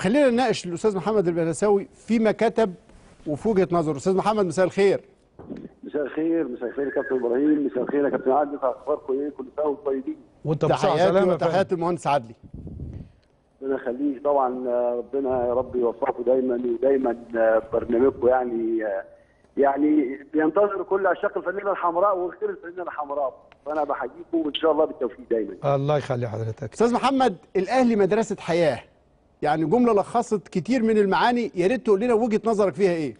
خلينا نناقش الاستاذ محمد البنساوي فيما كتب وفي وجهه نظره استاذ محمد مساء الخير مساء الخير مساء الخير يا كابتن ابراهيم مساء الخير يا كابتن عادل اخباركم ايه كل سنه وانتم طيبين وانت بصحة تحياتي سلامة يا وتحيات المهندس عدلي ربنا يخليك طبعا آه، ربنا يا رب يوفقكم دايما ودايما آه، برنامجكم يعني آه، يعني بينتظر كل عشاق الفانيلا الحمراء وخير الفانيلا الحمراء فانا بحييكم وان شاء الله بالتوفيق دايما فندم. الله يخلي حضرتك استاذ محمد الاهلي مدرسه حياه يعني جمله لخصت كتير من المعاني يا ريت تقول لنا وجهه نظرك فيها ايه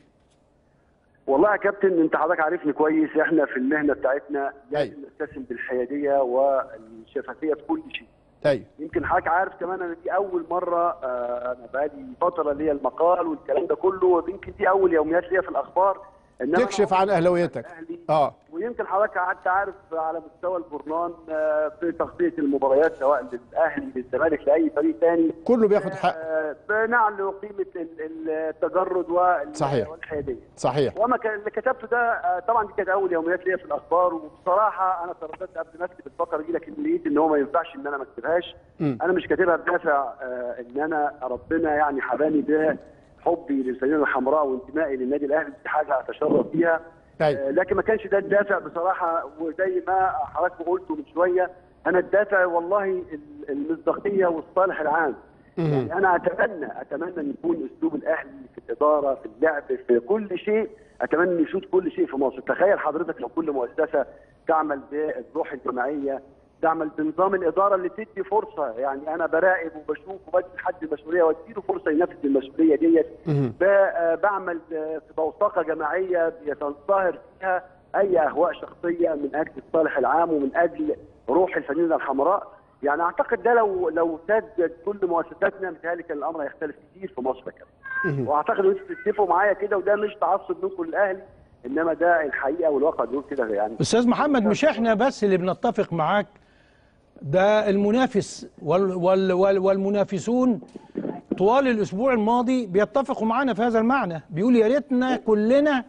والله يا كابتن انت حضرتك عارفني كويس احنا في المهنه بتاعتنا لازم أيوة. نتسم بالحياديه والشفافيه في كل شيء ايوه يمكن حضرتك عارف كمان انا دي اول مره آه، انا بقالي فتره ليا المقال والكلام ده كله يمكن دي اول يوميات ليا في الاخبار إنما أنا تكشف عن اهلاويتك الأهلي اه ويمكن حضرتك قعدت عارف على مستوى الجورنال آه، في تغطيه المباريات سواء للاهلي للزمالك لاي فريق ثاني كله بياخد حق بنعلو قيمه ال- ال- التجرد وال- صحيح. والحياديه صحيح وما كان اللي كتبته ده آه، طبعا دي كانت اول يوميات ليا في الاخبار وبصراحه انا ترددت قبل ما اكتب الفقره دي لكن لقيت ان هو ما ينفعش ان انا ما اكتبهاش مم. انا مش كاتبها بدافع آه، ان انا ربنا يعني حباني بها حبي للفانيلا الحمراء وانتمائي للنادي الاهلي دي حاجه اتشرف بيها أيوة. آه، لكن ما كانش ده الدافع بصراحه وزي ما حضرتك قلته من شويه انا الدافع والله ال- المصداقيه والصالح العام مم. يعني انا اتمنى اتمنى ان يكون اسلوب الاهلي في الاداره في اللعب في كل شيء اتمنى ان يسود كل شيء في مصر تخيل حضرتك لو كل مؤسسه تعمل بالروح الجماعيه تعمل بنظام الاداره اللي تدي فرصه يعني انا براقب وبشوف وبدي لحد المسؤوليه واديله فرصه ينفذ المسؤوليه ديت مهم. ب- آه، بعمل آه، في بوثقه جماعيه بيتظاهر فيها اي اهواء شخصيه من اجل الصالح العام ومن اجل روح الفانيلا الحمراء يعني اعتقد ده لو لو ساد كل مؤسساتنا متهيألي كان الامر هيختلف كتير في مصر كمان مهم. واعتقد ان انتوا تتفقوا معايا كده وده مش تعصب منكم للاهلي انما ده الحقيقه والواقع بيقول كده يعني استاذ محمد مش احنا بس اللي بنتفق معاك ده المنافس وال وال وال والمنافسون طوال الاسبوع الماضي بيتفقوا معانا في هذا المعنى بيقول يا ريتنا كلنا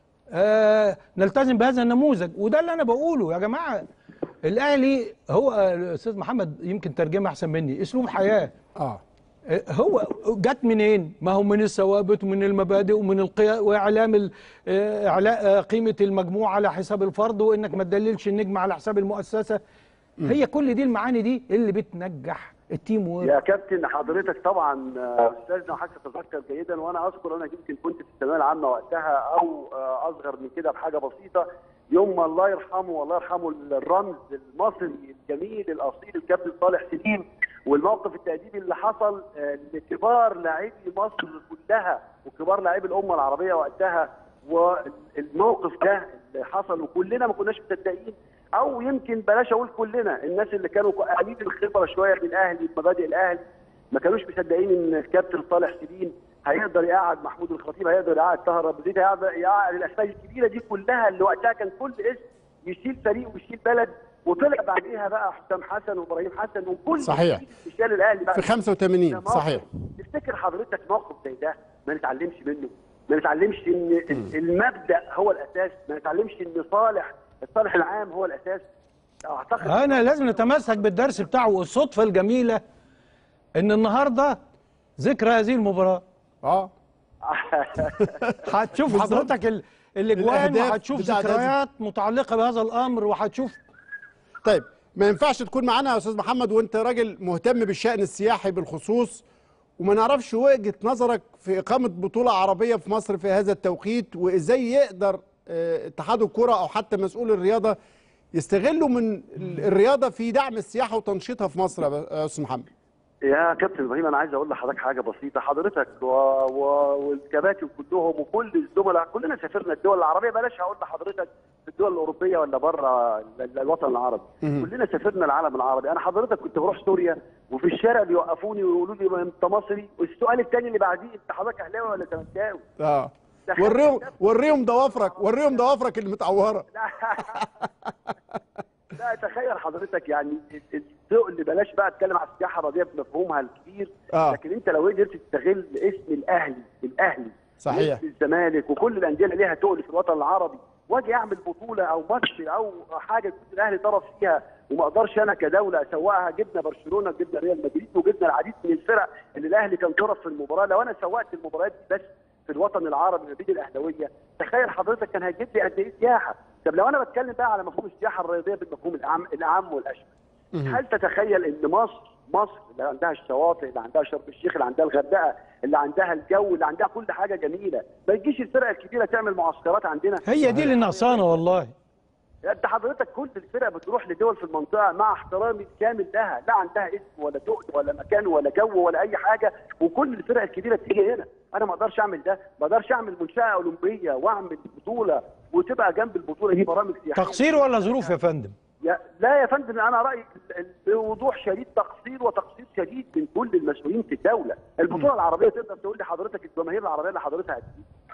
آه نلتزم بهذا النموذج وده اللي انا بقوله يا جماعه الاهلي هو آه، الاستاذ محمد يمكن ترجمه احسن مني اسلوب حياه اه هو جت منين؟ ما هو من الثوابت ومن المبادئ ومن القيا واعلام ال- آه، اعلاء آه، قيمه المجموعه على حساب الفرد وانك ما تدللش النجم على حساب المؤسسه هي كل دي المعاني دي اللي بتنجح التيم وورك يا كابتن حضرتك طبعا آه، استاذنا وحضرتك تتذكر جيدا وانا اذكر انا يمكن كنت في الثانويه العامه وقتها او آه، اصغر من كده بحاجه بسيطه يوم ما الله يرحمه والله يرحمه الرمز المصري الجميل الاصيل الكابتن صالح سليم والموقف التأديبي اللي حصل آه، لكبار لاعبي مصر كلها وكبار لاعبي الامه العربيه وقتها والموقف ده اللي حصل وكلنا ما كناش مصدقين او يمكن بلاش اقول كلنا الناس اللي كانوا قليل الخبره شويه بالاهلي بمبادئ الاهلي ما كانوش مصدقين ان الكابتن صالح سليم هيقدر يقعد محمود الخطيب هيقدر يقعد طاهر ابو زيد هيقعد يقعد الاسماء الكبيره دي كلها اللي وقتها كان كل اسم يشيل فريق ويشيل بلد وطلع بعديها بقى حسام حسن وابراهيم حسن وكل صحيح. شال الاهلي بقى في 85 ده موقف. صحيح تفتكر حضرتك موقف زي ده ما نتعلمش منه ما نتعلمش ان ال- المبدا هو الاساس ما نتعلمش ان صالح الصالح العام هو الاساس اعتقد انا لازم نتمسك بالدرس بتاعه والصدفه الجميله ان النهارده ذكرى هذه المباراه اه هتشوف بالظبط. حضرتك ال- الاجوان الأهداف وهتشوف بتاعت هذه- ذكريات متعلقه بهذا الامر وهتشوف طيب ما ينفعش تكون معانا يا استاذ محمد وانت راجل مهتم بالشأن السياحي بالخصوص وما نعرفش وجهة نظرك في إقامة بطولة عربية في مصر في هذا التوقيت وإزاي يقدر آه، اتحاد الكرة أو حتى مسؤول الرياضة يستغلوا من ال- الرياضة في دعم السياحة وتنشيطها في مصر يا ب- يا أستاذ محمد يا كابتن ابراهيم انا عايز اقول لحضرتك حاجه بسيطه حضرتك و... و... والكباتن كلهم وكل الزملاء كلنا سافرنا الدول العربيه بلاش هقول لحضرتك في الدول الاوروبيه ولا بره ال- الوطن العربي مهم. كلنا سافرنا العالم العربي انا حضرتك كنت بروح سوريا وفي الشارع بيوقفوني ويقولوا لي ما انت مصري والسؤال الثاني اللي بعديه انت حضرتك اهلاوي ولا زملكاوي اه ده وريهم حاجة- وريهم ضوافرك وريهم ضوافرك اللي متعورة لا تخيل حضرتك يعني الذوق اللي بلاش بقى اتكلم على السياحه الرياضيه بمفهومها الكبير آه. لكن انت لو قدرت تستغل اسم الاهلي الاهلي صحيح. اسم الزمالك وكل الانديه اللي ليها تقل في الوطن العربي واجي اعمل بطوله او ماتش او حاجه يكون الاهلي طرف فيها وما اقدرش انا كدوله اسوقها جبنا برشلونه جبنا ريال مدريد وجبنا العديد من الفرق اللي الاهلي كان طرف في المباراه لو انا سوقت المباريات دي بس في الوطن العربي ما بين الاهلاويه تخيل حضرتك كان هيجيب لي قد ايه سياحه طب لو انا بتكلم بقى على مفهوم السياحه الرياضيه بالمفهوم الاعم الاعم والاشمل هل تتخيل ان مصر مصر اللي عندها الشواطئ اللي عندها شرم الشيخ اللي عندها الغردقه اللي عندها الجو اللي عندها كل حاجه جميله ما تجيش الفرق الكبيره تعمل معسكرات عندنا هي دي اللي ناقصانا والله انت حضرتك كل الفرق بتروح لدول في المنطقه مع احترامي الكامل لها لا عندها اسم ولا تقل ولا مكان ولا جو ولا اي حاجه وكل الفرق الكبيره تيجي هنا انا ما اقدرش اعمل ده ما اقدرش اعمل منشاه اولمبيه واعمل بطوله وتبقى جنب البطوله دي برامج سياحيه تقصير ولا ظروف يا فندم يا لا يا فندم انا رايي بوضوح شديد تقصير وتقصير شديد من كل المسؤولين في الدوله البطوله العربيه تقدر تقول لي حضرتك الجماهير العربيه اللي حضرتها قد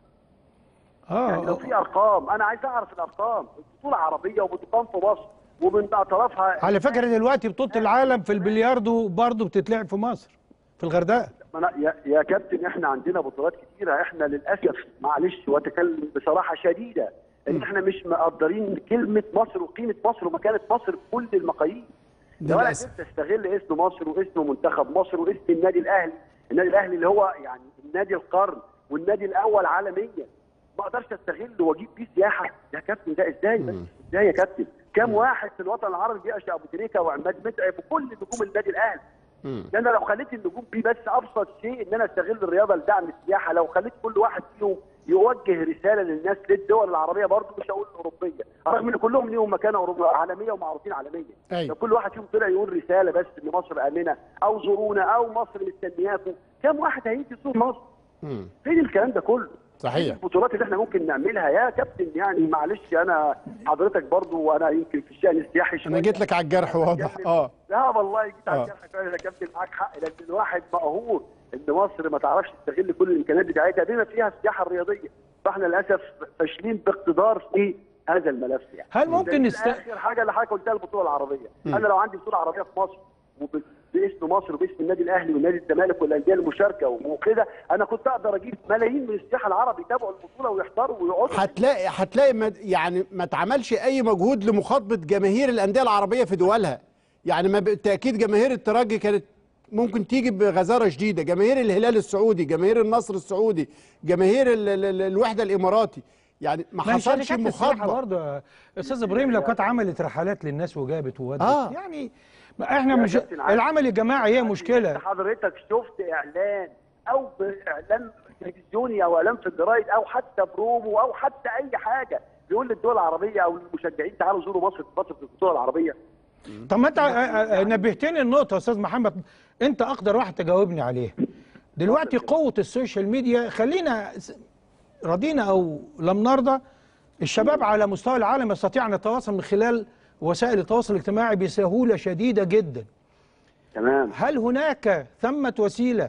ايه يعني لو اه في ارقام انا عايز اعرف الارقام البطوله عربيه وبتقام في مصر ومن اطرافها على فكره دلوقتي بطوله العالم في البلياردو برضه بتتلعب في مصر في الغردقه ما أنا يا, يا كابتن احنا عندنا بطولات كتيره احنا للاسف معلش واتكلم بصراحه شديده ان احنا مش مقدرين كلمه مصر وقيمه مصر ومكانه مصر بكل المقاييس لو انا للأسف. قدرت استغل اسم مصر واسم منتخب مصر واسم النادي الاهلي النادي الاهلي اللي هو يعني النادي القرن والنادي الاول عالميا ما اقدرش استغل واجيب بيه سياحه يا كابتن ده ازاي بس ازاي يا كابتن كام واحد في الوطن العربي بيعشق ابو تريكه وعماد متعب وكل نجوم النادي الاهلي ده انا لو خليت النجوم دي بس ابسط شيء ان انا استغل الرياضه لدعم السياحه لو خليت كل واحد فيهم يوجه رساله للناس للدول العربيه برضه مش هقول الاوروبيه رغم ان كلهم ليهم مكانه أوروبية عالميه ومعروفين عالميا أيوة. لو كل واحد فيهم طلع يقول رساله بس ان مصر امنه او زورونا او مصر مستنياكم كم واحد هيجي يزور مصر مم. فين الكلام ده كله صحيح البطولات اللي احنا ممكن نعملها يا كابتن يعني معلش انا حضرتك برضو وانا يمكن في الشان السياحي انا جيت لك على الجرح واضح بتكلم- اه لا والله جيت على آه. الجرح فعلا يا كابتن معاك حق لان الواحد مقهور ان مصر ما تعرفش تستغل كل الامكانيات بتاعتها بما فيها السياحه الرياضيه فاحنا للاسف فاشلين باقتدار في هذا الملف يعني هل ممكن دليل نست- اخر حاجه اللي حضرتك قلتها البطوله العربيه انا لو عندي بطوله عربيه في مصر وب- باسم مصر وباسم النادي الاهلي والنادي الزمالك والانديه المشاركه وكده انا كنت اقدر اجيب ملايين من السياح العرب يتابعوا البطوله ويحضروا ويقعدوا هتلاقي هتلاقي ما يعني ما اتعملش اي مجهود لمخاطبه جماهير الانديه العربيه في دولها يعني ما بالتاكيد جماهير الترجي كانت ممكن تيجي بغزاره شديده جماهير الهلال السعودي جماهير النصر السعودي جماهير ال ال ال الوحده الاماراتي يعني ما ما هي حصلش شركات السياحه مخاطبه برضه يا استاذ ابراهيم لو كانت عملت رحلات للناس وجابت وودت آه. يعني ما احنا يا مش كابتن عادل. العمل الجماعي هي مشكله حضرتك شفت اعلان او باعلان تلفزيوني او اعلان في الجرايد او حتى برومو او حتى اي حاجه بيقول للدول العربيه او للمشجعين تعالوا زوروا مصر في فتره البطوله العربيه طب ما انت آه، آه، آه، نبهتني النقطه يا استاذ محمد انت اقدر واحد تجاوبني عليها دلوقتي قوه السوشيال ميديا خلينا س- رضينا او لم نرضى الشباب على مستوى العالم يستطيع ان يتواصل من خلال وسائل التواصل الاجتماعي بسهوله شديده جدا تمام هل هناك ثمة وسيلة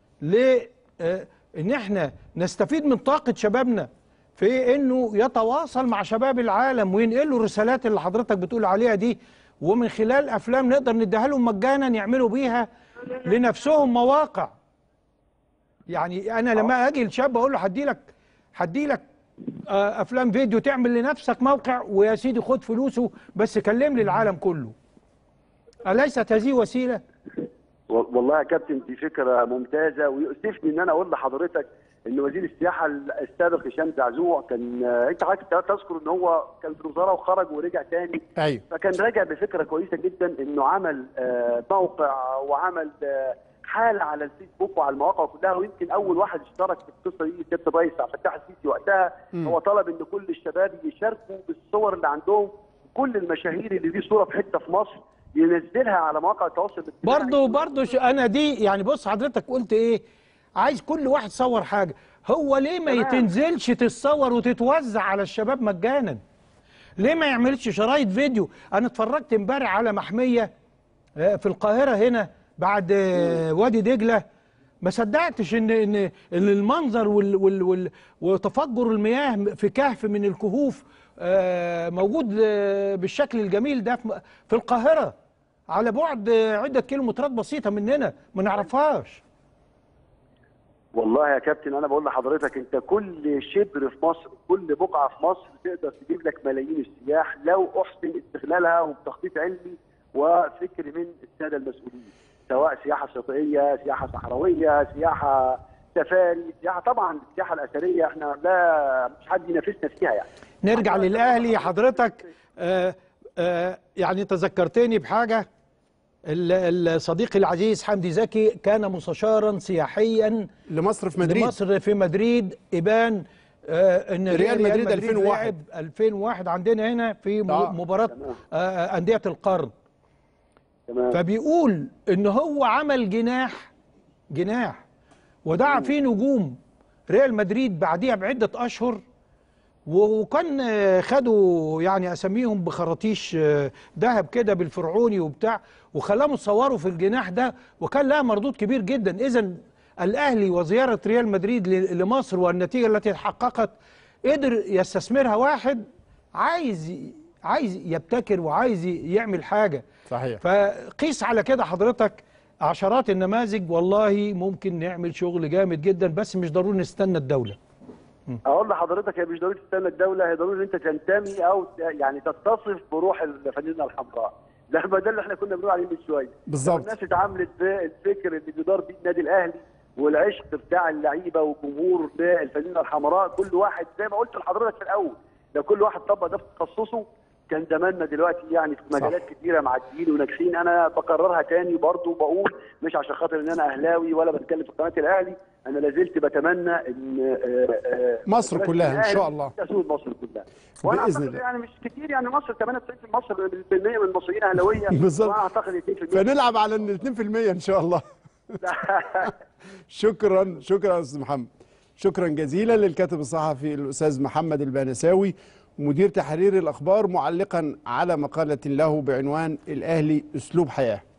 ل آه، ان احنا نستفيد من طاقة شبابنا في انه يتواصل مع شباب العالم وينقلوا الرسالات اللي حضرتك بتقول عليها دي ومن خلال افلام نقدر نديها لهم مجانا يعملوا بيها لنفسهم مواقع يعني انا لما اجي لشاب اقول له هدي لك هدي لك آه، افلام فيديو تعمل لنفسك موقع ويا سيدي خد فلوسه بس كلم لي العالم كله اليست هذه وسيله و- والله يا كابتن دي فكره ممتازه ويؤسفني ان انا اقول لحضرتك ان وزير السياحه السابق هشام زعزوع كان آه، انت حضرتك تذكر ان هو كان في الوزاره وخرج ورجع تاني ايوه فكان راجع بفكره كويسه جدا انه عمل آه، موقع وعمل آه، حاله على الفيسبوك وعلى المواقع كلها ويمكن اول واحد اشترك في القصه دي سياده الرئيس عبد الفتاح السيسي وقتها هو طلب ان كل الشباب يشاركوا بالصور اللي عندهم كل المشاهير اللي ليه صوره في حته في مصر ينزلها على مواقع التواصل الاجتماعي برضه برضه ش- انا دي يعني بص حضرتك قلت ايه عايز كل واحد يصور حاجه هو ليه ما تمام. يتنزلش تتصور وتتوزع على الشباب مجانا ليه ما يعملش شرايط فيديو انا اتفرجت امبارح على محميه آه، في القاهره هنا بعد آه، وادي دجله ما صدقتش ان ان ان المنظر وال وال وال وتفجر المياه في كهف من الكهوف آه، موجود آه، بالشكل الجميل ده في في القاهره على بعد آه، عده كيلومترات بسيطه مننا ما نعرفهاش والله يا كابتن انا بقول لحضرتك انت كل شبر في مصر كل بقعه في مصر تقدر تجيب لك ملايين السياح لو احسن استغلالها وبتخطيط علمي وفكر من الساده المسؤولين سواء سياحه شاطئيه، سياحه صحراويه، سياحه سفاري، سياحه طبعا السياحه الاثريه احنا لا مش حد ينافسنا فيها يعني. نرجع للاهلي حضرتك آه آه يعني تذكرتني بحاجه ال- الصديق العزيز حمدي زكي كان مستشارا سياحيا لمصر في مدريد لمصر في مدريد ابان آه ان ريال مدريد 2001. لعب 2001 عندنا هنا في م- آه. مباراه آه آه، انديه القرن تمام فبيقول ان هو عمل جناح جناح ودعا فيه نجوم ريال مدريد بعديها بعده اشهر و- وكان آه، خدوا يعني اساميهم بخراطيش آه، ذهب كده بالفرعوني وبتاع وخلاهم يصوروا في الجناح ده وكان لها مردود كبير جدا اذا الاهلي وزياره ريال مدريد ل- لمصر والنتيجه التي تحققت قدر يستثمرها واحد عايز عايز يبتكر وعايز يعمل حاجه صحيح فقيس على كده حضرتك عشرات النماذج والله ممكن نعمل شغل جامد جدا بس مش ضروري نستنى الدولة اقول لحضرتك هي مش ضروري تستنى الدوله هي ضروري ان انت تنتمي او ت- يعني تتصف بروح الفانيلا الحمراء ده ما ده اللي احنا كنا بنقول عليه من شويه بالظبط. لما الناس اتعاملت بالفكر اللي بيدار بيه النادي الاهلي والعشق بتاع اللعيبه والجمهور للفانيلا الحمراء كل واحد زي ما قلت لحضرتك في الاول لو كل واحد طبق ده في تخصصه كان زماننا دلوقتي يعني في مجالات كتيره معديين وناجحين انا بكررها تاني برضو بقول مش عشان خاطر ان انا اهلاوي ولا بتكلم في قناه الاهلي انا لازلت بتمنى ان آه، آه، مصر بلد كلها إن شاء الأهلي الله. تسود مصر كلها وانا بإذن اعتقد الله. يعني مش كتير يعني مصر 98% مصر بالمية من المصريين اهلاويه بالظبط. وانا اعتقد 2% فنلعب على ال 2% ان شاء الله شكرا شكرا يا استاذ محمد شكرا جزيلا للكاتب الصحفي الاستاذ محمد البانساوي مدير تحرير الاخبار معلقا على مقاله له بعنوان الاهلي اسلوب حياه